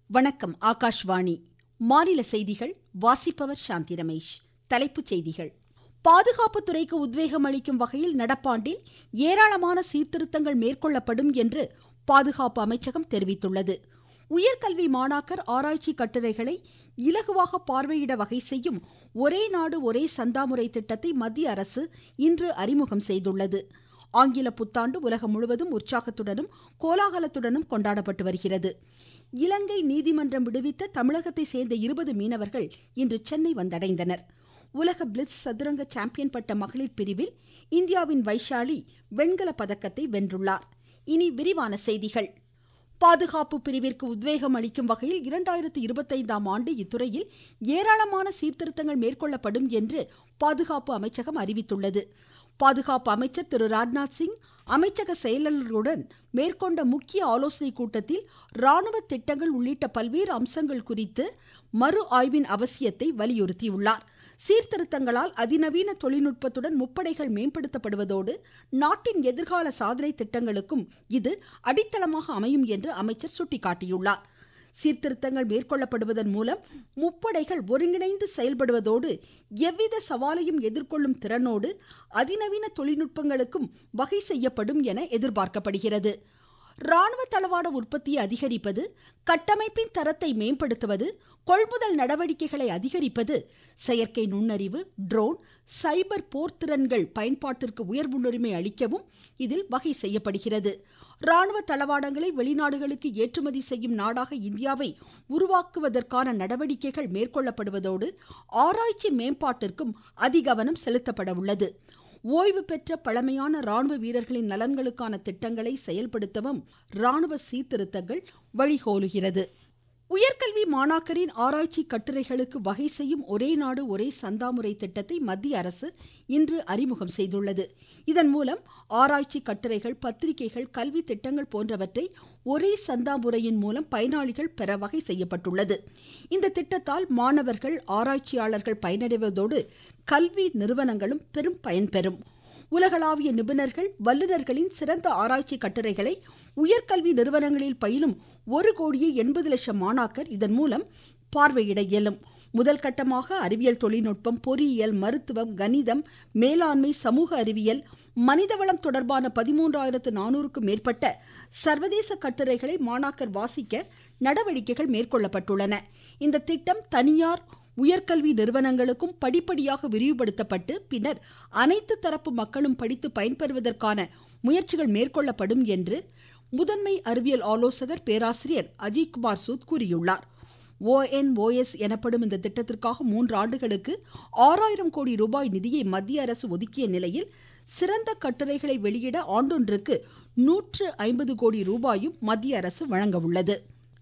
வணக்கம் ஆகாஷ்வாணி மாநில செய்திகள் வாசிப்பவர் சாந்தி ரமேஷ் தலைப்புச் செய்திகள் பாதுகாப்பு துறைக்கு உத்வேகம் அளிக்கும் வகையில் நடப்பாண்டில் ஏராளமான சீர்திருத்தங்கள் மேற்கொள்ளப்படும் என்று பாதுகாப்பு அமைச்சகம் தெரிவித்துள்ளது உயர்கல்வி மாணாக்கர் ஆராய்ச்சி கட்டுரைகளை இலகுவாக பார்வையிட வகை செய்யும் ஒரே நாடு ஒரே சந்தா முறை திட்டத்தை மத்திய அரசு இன்று அறிமுகம் செய்துள்ளது ஆங்கில புத்தாண்டு உலகம் முழுவதும் உற்சாகத்துடனும் கோலாகலத்துடனும் கொண்டாடப்பட்டு வருகிறது இலங்கை நீதிமன்றம் விடுவித்த தமிழகத்தை சேர்ந்த இருபது மீனவர்கள் இன்று சென்னை வந்தடைந்தனர் உலக பிளிட்ஸ் சதுரங்க சாம்பியன் பட்ட மகளிர் பிரிவில் இந்தியாவின் வைஷாலி வெண்கல பதக்கத்தை வென்றுள்ளார் இனி விரிவான செய்திகள் பாதுகாப்பு பிரிவிற்கு உத்வேகம் அளிக்கும் வகையில் இரண்டாயிரத்தி இருபத்தைந்தாம் ஆண்டு இத்துறையில் ஏராளமான சீர்திருத்தங்கள் மேற்கொள்ளப்படும் என்று பாதுகாப்பு அமைச்சகம் அறிவித்துள்ளது பாதுகாப்பு அமைச்சர் திரு ராஜ்நாத் சிங் அமைச்சக செயலாளர்களுடன் மேற்கொண்ட முக்கிய ஆலோசனை கூட்டத்தில் ராணுவ திட்டங்கள் உள்ளிட்ட பல்வேறு அம்சங்கள் குறித்து மறு ஆய்வின் அவசியத்தை வலியுறுத்தியுள்ளார் சீர்திருத்தங்களால் அதிநவீன தொழில்நுட்பத்துடன் முப்படைகள் மேம்படுத்தப்படுவதோடு நாட்டின் எதிர்கால சாதனை திட்டங்களுக்கும் இது அடித்தளமாக அமையும் என்று அமைச்சர் சுட்டிக்காட்டியுள்ளார் சீர்திருத்தங்கள் மேற்கொள்ளப்படுவதன் மூலம் முப்படைகள் ஒருங்கிணைந்து செயல்படுவதோடு எவ்வித சவாலையும் எதிர்கொள்ளும் திறனோடு அதிநவீன தொழில்நுட்பங்களுக்கும் வகை செய்யப்படும் என எதிர்பார்க்கப்படுகிறது ராணுவ தளவாட உற்பத்தியை அதிகரிப்பது கட்டமைப்பின் தரத்தை மேம்படுத்துவது கொள்முதல் நடவடிக்கைகளை அதிகரிப்பது செயற்கை நுண்ணறிவு ட்ரோன் சைபர் போர்த்திறன்கள் பயன்பாட்டிற்கு உயர் முன்னுரிமை அளிக்கவும் இதில் வகை செய்யப்படுகிறது ராணுவ தளவாடங்களை வெளிநாடுகளுக்கு ஏற்றுமதி செய்யும் நாடாக இந்தியாவை உருவாக்குவதற்கான நடவடிக்கைகள் மேற்கொள்ளப்படுவதோடு ஆராய்ச்சி மேம்பாட்டிற்கும் அதிகவனம் செலுத்தப்பட உள்ளது ஓய்வு பெற்ற பழமையான ராணுவ வீரர்களின் நலன்களுக்கான திட்டங்களை செயல்படுத்தவும் ராணுவ சீர்திருத்தங்கள் வழிகோலுகிறது உயர்கல்வி மாணாக்கரின் ஆராய்ச்சி கட்டுரைகளுக்கு வகை செய்யும் ஒரே நாடு ஒரே சந்தாமுறை திட்டத்தை மத்திய அரசு இன்று அறிமுகம் செய்துள்ளது இதன் மூலம் ஆராய்ச்சி கட்டுரைகள் பத்திரிகைகள் கல்வி திட்டங்கள் போன்றவற்றை ஒரே சந்தா முறையின் மூலம் பயனாளிகள் பெற வகை செய்யப்பட்டுள்ளது இந்த திட்டத்தால் மாணவர்கள் ஆராய்ச்சியாளர்கள் பயனடைவதோடு கல்வி நிறுவனங்களும் பெரும் பயன்பெறும் உலகளாவிய நிபுணர்கள் வல்லுநர்களின் சிறந்த ஆராய்ச்சி கட்டுரைகளை உயர்கல்வி நிறுவனங்களில் பயிலும் ஒரு கோடியே எண்பது லட்சம் மாணாக்கர் இதன் மூலம் பார்வையிட இயலும் முதல் கட்டமாக அறிவியல் தொழில்நுட்பம் பொறியியல் மருத்துவம் கணிதம் மேலாண்மை சமூக அறிவியல் மனிதவளம் தொடர்பான பதிமூன்றாயிரத்து நானூறுக்கும் மேற்பட்ட சர்வதேச கட்டுரைகளை மாணாக்கர் வாசிக்க நடவடிக்கைகள் மேற்கொள்ளப்பட்டுள்ளன இந்த திட்டம் தனியார் உயர்கல்வி நிறுவனங்களுக்கும் படிப்படியாக விரிவுபடுத்தப்பட்டு பின்னர் அனைத்து தரப்பு மக்களும் படித்து பயன்பெறுவதற்கான முயற்சிகள் மேற்கொள்ளப்படும் என்று முதன்மை அறிவியல் ஆலோசகர் பேராசிரியர் அஜய்குமார் சூத் கூறியுள்ளார் ஓஎன்ஓஎஸ் எனப்படும் இந்த திட்டத்திற்காக மூன்று ஆண்டுகளுக்கு ஆறாயிரம் கோடி ரூபாய் நிதியை மத்திய அரசு ஒதுக்கிய நிலையில் சிறந்த கட்டுரைகளை வெளியிட ஆண்டொன்றுக்கு நூற்று ஐம்பது கோடி ரூபாயும் மத்திய அரசு வழங்க உள்ளது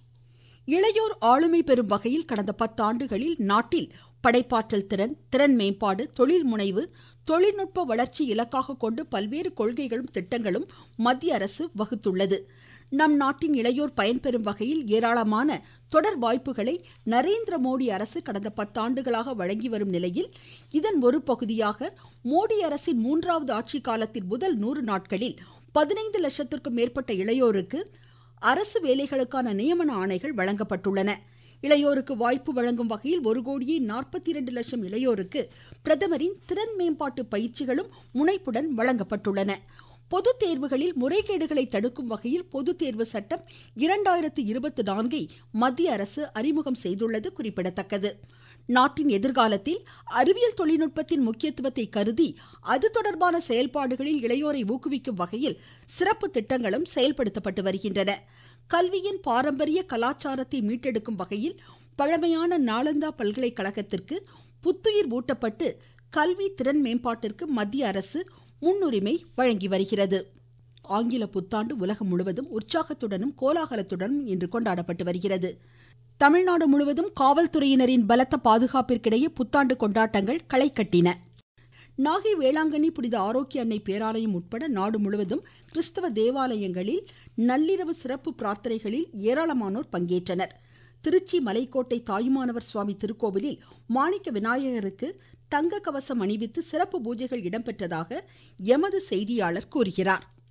இளையோர் ஆளுமை பெறும் வகையில் கடந்த பத்தாண்டுகளில் நாட்டில் படைப்பாற்றல் திறன் திறன் மேம்பாடு தொழில் முனைவு தொழில்நுட்ப வளர்ச்சி இலக்காக கொண்டு பல்வேறு கொள்கைகளும் திட்டங்களும் மத்திய அரசு வகுத்துள்ளது நம் நாட்டின் இளையோர் பயன்பெறும் வகையில் ஏராளமான தொடர் வாய்ப்புகளை நரேந்திர மோடி அரசு கடந்த பத்தாண்டுகளாக வழங்கி வரும் நிலையில் இதன் ஒரு பகுதியாக மோடி அரசின் மூன்றாவது ஆட்சி காலத்தின் முதல் நூறு நாட்களில் பதினைந்து லட்சத்திற்கும் மேற்பட்ட இளையோருக்கு அரசு வேலைகளுக்கான நியமன ஆணைகள் வழங்கப்பட்டுள்ளன இளையோருக்கு வாய்ப்பு வழங்கும் வகையில் ஒரு கோடியே நாற்பத்தி இரண்டு லட்சம் இளையோருக்கு பிரதமரின் திறன் மேம்பாட்டு பயிற்சிகளும் முனைப்புடன் வழங்கப்பட்டுள்ளன பொது தேர்வுகளில் முறைகேடுகளை தடுக்கும் வகையில் பொது தேர்வு சட்டம் இரண்டாயிரத்து இருபத்தி நான்கை மத்திய அரசு அறிமுகம் செய்துள்ளது குறிப்பிடத்தக்கது நாட்டின் எதிர்காலத்தில் அறிவியல் தொழில்நுட்பத்தின் முக்கியத்துவத்தை கருதி அது தொடர்பான செயல்பாடுகளில் இளையோரை ஊக்குவிக்கும் வகையில் சிறப்பு திட்டங்களும் செயல்படுத்தப்பட்டு வருகின்றன கல்வியின் பாரம்பரிய கலாச்சாரத்தை மீட்டெடுக்கும் வகையில் பழமையான நாளந்தா பல்கலைக்கழகத்திற்கு புத்துயிர் ஊட்டப்பட்டு கல்வி திறன் மேம்பாட்டிற்கு மத்திய அரசு முன்னுரிமை வழங்கி வருகிறது ஆங்கில புத்தாண்டு உலகம் முழுவதும் உற்சாகத்துடனும் கோலாகலத்துடனும் இன்று கொண்டாடப்பட்டு வருகிறது தமிழ்நாடு முழுவதும் காவல்துறையினரின் பலத்த பாதுகாப்பிற்கிடையே புத்தாண்டு கொண்டாட்டங்கள் களை கட்டின நாகை வேளாங்கண்ணி புனித ஆரோக்கிய அன்னை பேராலயம் உட்பட நாடு முழுவதும் கிறிஸ்தவ தேவாலயங்களில் நள்ளிரவு சிறப்பு பிரார்த்தனைகளில் ஏராளமானோர் பங்கேற்றனர் திருச்சி மலைக்கோட்டை தாயுமானவர் சுவாமி திருக்கோவிலில் மாணிக்க விநாயகருக்கு தங்க கவசம் அணிவித்து சிறப்பு பூஜைகள் இடம்பெற்றதாக எமது செய்தியாளர் கூறுகிறார்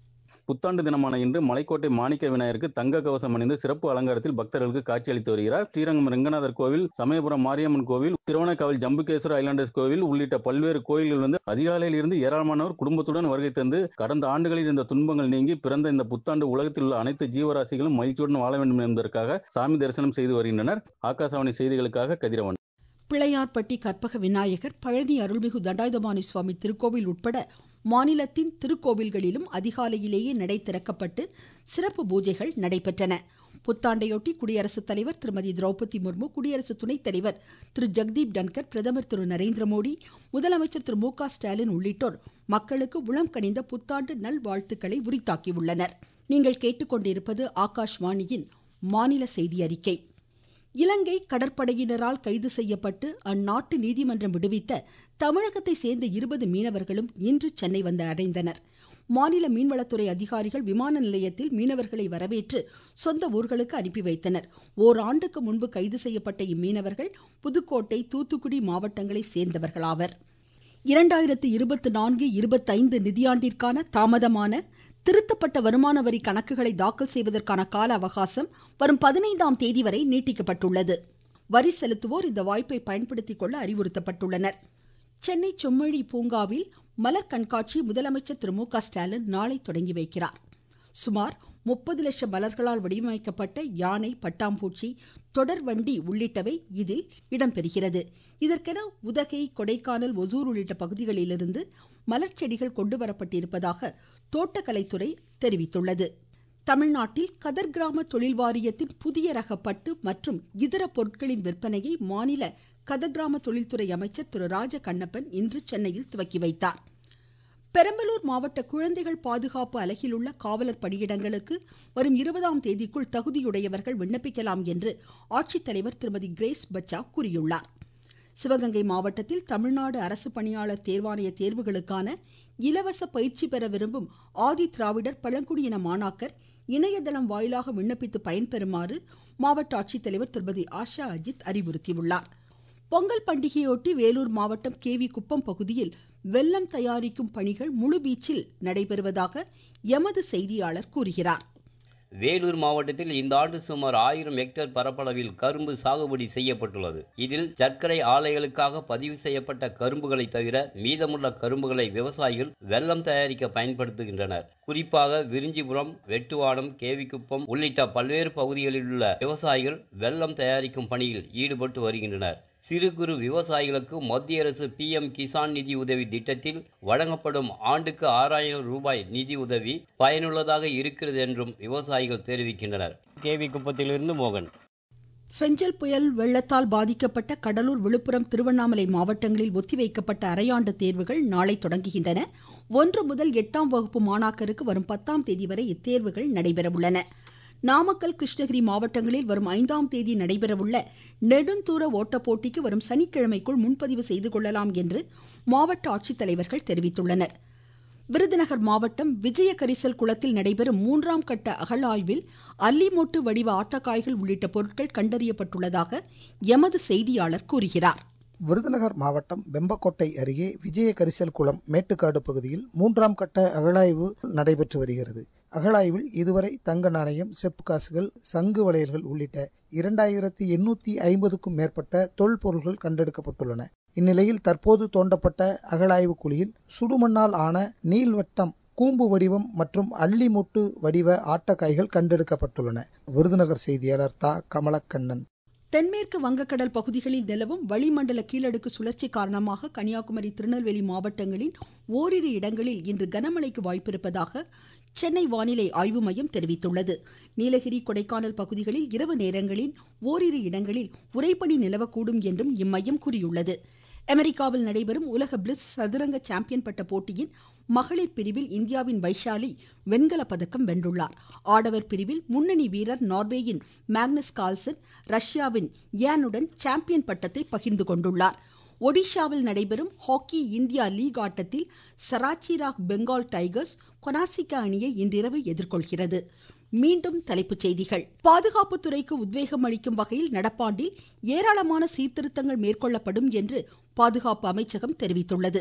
புத்தாண்டு தினமான இன்று மலைக்கோட்டை மாணிக்க விநாயகருக்கு தங்க கவசம் அணிந்து சிறப்பு அலங்காரத்தில் பக்தர்களுக்கு காட்சியளித்து வருகிறார் ஸ்ரீரங்கம் ரங்கநாதர் கோவில் சமயபுரம் மாரியம்மன் கோவில் திருவண்ணாக்காவில் ஜம்புகேஸ்வர ஐலாண்டர்ஸ் கோவில் உள்ளிட்ட பல்வேறு கோயில்கள் வந்து அதிகாலையில் இருந்து ஏராளமானோர் குடும்பத்துடன் வருகை தந்து கடந்த ஆண்டுகளில் இருந்த துன்பங்கள் நீங்கி பிறந்த இந்த புத்தாண்டு உலகத்தில் உள்ள அனைத்து ஜீவராசிகளும் மகிழ்ச்சியுடன் வாழ வேண்டும் என்பதற்காக சாமி தரிசனம் செய்து வருகின்றனர் ஆகாசவாணி செய்திகளுக்காக கதிரவன் பிள்ளையார்பட்டி கற்பக விநாயகர் பழனி அருள்மிகு தண்டாயுதபாணி சுவாமி திருக்கோவில் உட்பட மாநிலத்தின் திருக்கோவில்களிலும் அதிகாலையிலேயே நடை திறக்கப்பட்டு சிறப்பு பூஜைகள் நடைபெற்றன புத்தாண்டையொட்டி குடியரசுத் தலைவர் திருமதி திரௌபதி முர்மு குடியரசு துணைத் தலைவர் திரு ஜெக்தீப் டன்கர் பிரதமர் திரு நரேந்திர மோடி முதலமைச்சர் திரு மு க ஸ்டாலின் உள்ளிட்டோர் மக்களுக்கு உளம் கனிந்த புத்தாண்டு நல்வாழ்த்துக்களை உரித்தாக்கியுள்ளனர் நீங்கள் கேட்டுக்கொண்டிருப்பது ஆகாஷ்வாணியின் மாநில செய்தி அறிக்கை இலங்கை கடற்படையினரால் கைது செய்யப்பட்டு அந்நாட்டு நீதிமன்றம் விடுவித்த தமிழகத்தை சேர்ந்த இருபது மீனவர்களும் இன்று சென்னை வந்து அடைந்தனர் மாநில மீன்வளத்துறை அதிகாரிகள் விமான நிலையத்தில் மீனவர்களை வரவேற்று சொந்த ஊர்களுக்கு அனுப்பி வைத்தனர் ஓராண்டுக்கு முன்பு கைது செய்யப்பட்ட இம்மீனவர்கள் புதுக்கோட்டை தூத்துக்குடி மாவட்டங்களை சேர்ந்தவர்களாவர் இரண்டாயிரத்து இருபத்தி நான்கு இருபத்தைந்து நிதியாண்டிற்கான தாமதமான திருத்தப்பட்ட வருமான வரி கணக்குகளை தாக்கல் செய்வதற்கான கால அவகாசம் வரும் பதினைந்தாம் தேதி வரை நீட்டிக்கப்பட்டுள்ளது வரி செலுத்துவோர் இந்த வாய்ப்பை பயன்படுத்திக் கொள்ள அறிவுறுத்தப்பட்டுள்ளனர் சென்னை செம்மொழி பூங்காவில் மலர் கண்காட்சி முதலமைச்சர் திரு மு க ஸ்டாலின் நாளை தொடங்கி வைக்கிறார் சுமார் முப்பது லட்சம் மலர்களால் வடிவமைக்கப்பட்ட யானை பட்டாம்பூச்சி தொடர்வண்டி உள்ளிட்டவை இதில் இடம்பெறுகிறது இதற்கென உதகை கொடைக்கானல் ஒசூர் உள்ளிட்ட பகுதிகளிலிருந்து மலர் செடிகள் கொண்டு வரப்பட்டிருப்பதாக தோட்டக்கலைத்துறை தெரிவித்துள்ளது தமிழ்நாட்டில் கதர் கிராம தொழில் வாரியத்தின் புதிய ரக பட்டு மற்றும் இதர பொருட்களின் விற்பனையை மாநில கதர் கிராம தொழில்துறை அமைச்சர் திரு ராஜ கண்ணப்பன் இன்று சென்னையில் துவக்கி வைத்தார் பெரம்பலூர் மாவட்ட குழந்தைகள் பாதுகாப்பு அலகில் உள்ள காவலர் பணியிடங்களுக்கு வரும் இருபதாம் தேதிக்குள் தகுதியுடையவர்கள் விண்ணப்பிக்கலாம் என்று ஆட்சித்தலைவர் திருமதி கிரேஸ் பச்சா கூறியுள்ளார் சிவகங்கை மாவட்டத்தில் தமிழ்நாடு அரசு பணியாளர் தேர்வாணைய தேர்வுகளுக்கான இலவச பயிற்சி பெற விரும்பும் ஆதி திராவிடர் பழங்குடியின மாணாக்கர் இணையதளம் வாயிலாக விண்ணப்பித்து பயன்பெறுமாறு மாவட்ட ஆட்சித்தலைவர் திருமதி ஆஷா அஜித் அறிவுறுத்தியுள்ளார் பொங்கல் பண்டிகையொட்டி வேலூர் மாவட்டம் கேவி குப்பம் பகுதியில் வெல்லம் தயாரிக்கும் பணிகள் முழுவீச்சில் நடைபெறுவதாக எமது செய்தியாளர் கூறுகிறார் வேலூர் மாவட்டத்தில் இந்த ஆண்டு சுமார் ஆயிரம் ஹெக்டேர் பரப்பளவில் கரும்பு சாகுபடி செய்யப்பட்டுள்ளது இதில் சர்க்கரை ஆலைகளுக்காக பதிவு செய்யப்பட்ட கரும்புகளை தவிர மீதமுள்ள கரும்புகளை விவசாயிகள் வெல்லம் தயாரிக்க பயன்படுத்துகின்றனர் குறிப்பாக விரிஞ்சிபுரம் வெட்டுவானம் கேவிக்குப்பம் உள்ளிட்ட பல்வேறு பகுதிகளில் உள்ள விவசாயிகள் வெல்லம் தயாரிக்கும் பணியில் ஈடுபட்டு வருகின்றனர் சிறு குறு விவசாயிகளுக்கு மத்திய அரசு பி எம் கிசான் நிதி உதவி திட்டத்தில் வழங்கப்படும் ஆண்டுக்கு ஆறாயிரம் ரூபாய் நிதி உதவி பயனுள்ளதாக இருக்கிறது என்றும் விவசாயிகள் தெரிவிக்கின்றனர் கேவி குப்பத்திலிருந்து மோகன் பெஞ்சல் புயல் வெள்ளத்தால் பாதிக்கப்பட்ட கடலூர் விழுப்புரம் திருவண்ணாமலை மாவட்டங்களில் ஒத்திவைக்கப்பட்ட அரையாண்டு தேர்வுகள் நாளை தொடங்குகின்றன ஒன்று முதல் எட்டாம் வகுப்பு மாணாக்கருக்கு வரும் பத்தாம் தேதி வரை இத்தேர்வுகள் நடைபெறவுள்ளன நாமக்கல் கிருஷ்ணகிரி மாவட்டங்களில் வரும் ஐந்தாம் தேதி நடைபெறவுள்ள நெடுந்தூர ஓட்டப் போட்டிக்கு வரும் சனிக்கிழமைக்குள் முன்பதிவு செய்து கொள்ளலாம் என்று மாவட்ட ஆட்சித்தலைவர்கள் தெரிவித்துள்ளனர் விருதுநகர் மாவட்டம் விஜய கரிசல் குளத்தில் நடைபெறும் மூன்றாம் கட்ட அகழாய்வில் அல்லிமொட்டு வடிவ ஆட்டக்காய்கள் உள்ளிட்ட பொருட்கள் கண்டறியப்பட்டுள்ளதாக எமது செய்தியாளர் கூறுகிறார் விருதுநகர் மாவட்டம் வெம்பக்கோட்டை அருகே விஜய கரிசல் குளம் மேட்டுக்காடு பகுதியில் மூன்றாம் கட்ட அகழாய்வு நடைபெற்று வருகிறது அகழாய்வில் இதுவரை தங்க நாணயம் செப்பு காசுகள் சங்கு வளையல்கள் உள்ளிட்ட இரண்டாயிரத்தி எண்ணூத்தி ஐம்பதுக்கும் மேற்பட்ட தொல்பொருள்கள் கண்டெடுக்கப்பட்டுள்ளன இந்நிலையில் தற்போது தோண்டப்பட்ட அகழாய்வு குழியில் சுடுமண்ணால் ஆன நீள்வட்டம் கூம்பு வடிவம் மற்றும் அள்ளிமுட்டு வடிவ ஆட்டக்காய்கள் கண்டெடுக்கப்பட்டுள்ளன விருதுநகர் செய்தியாளர் தா கமலக்கண்ணன் தென்மேற்கு வங்கக்கடல் பகுதிகளில் நிலவும் வளிமண்டல கீழடுக்கு சுழற்சி காரணமாக கன்னியாகுமரி திருநெல்வேலி மாவட்டங்களின் ஓரிரு இடங்களில் இன்று கனமழைக்கு வாய்ப்பிருப்பதாக சென்னை வானிலை ஆய்வு மையம் தெரிவித்துள்ளது நீலகிரி கொடைக்கானல் பகுதிகளில் இரவு நேரங்களில் ஓரிரு இடங்களில் உறைபனி நிலவக்கூடும் என்றும் இம்மையம் கூறியுள்ளது அமெரிக்காவில் நடைபெறும் உலக பிளிஸ் சதுரங்க சாம்பியன் பட்ட போட்டியின் மகளிர் பிரிவில் இந்தியாவின் வைஷாலி வெண்கல பதக்கம் வென்றுள்ளார் ஆடவர் பிரிவில் முன்னணி வீரர் நார்வேயின் மேக்னஸ் கால்சன் ரஷ்யாவின் யானுடன் சாம்பியன் பட்டத்தை பகிர்ந்து கொண்டுள்ளார் ஒடிஷாவில் நடைபெறும் ஹாக்கி இந்தியா லீக் ஆட்டத்தில் சராச்சிராக் பெங்கால் டைகர்ஸ் கொனாசிகா அணியை இன்றிரவு எதிர்கொள்கிறது மீண்டும் தலைப்புச் செய்திகள் பாதுகாப்பு துறைக்கு உத்வேகம் அளிக்கும் வகையில் நடப்பாண்டில் ஏராளமான சீர்திருத்தங்கள் மேற்கொள்ளப்படும் என்று பாதுகாப்பு அமைச்சகம் தெரிவித்துள்ளது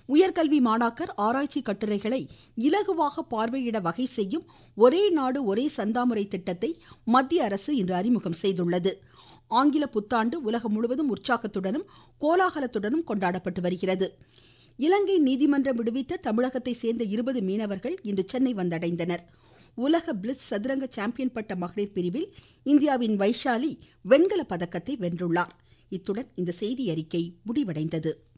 உயர்கல்வி மாணாக்கர் ஆராய்ச்சி கட்டுரைகளை இலகுவாக பார்வையிட வகை செய்யும் ஒரே நாடு ஒரே சந்தாமுறை திட்டத்தை மத்திய அரசு இன்று அறிமுகம் செய்துள்ளது ஆங்கில புத்தாண்டு உலகம் முழுவதும் உற்சாகத்துடனும் கோலாகலத்துடனும் கொண்டாடப்பட்டு வருகிறது இலங்கை நீதிமன்றம் விடுவித்த தமிழகத்தை சேர்ந்த இருபது மீனவர்கள் இன்று சென்னை வந்தடைந்தனர் உலக பிளிஸ் சதுரங்க சாம்பியன் பட்ட மகளிர் பிரிவில் இந்தியாவின் வைஷாலி வெண்கல பதக்கத்தை வென்றுள்ளார் இத்துடன் இந்த செய்தி அறிக்கை முடிவடைந்தது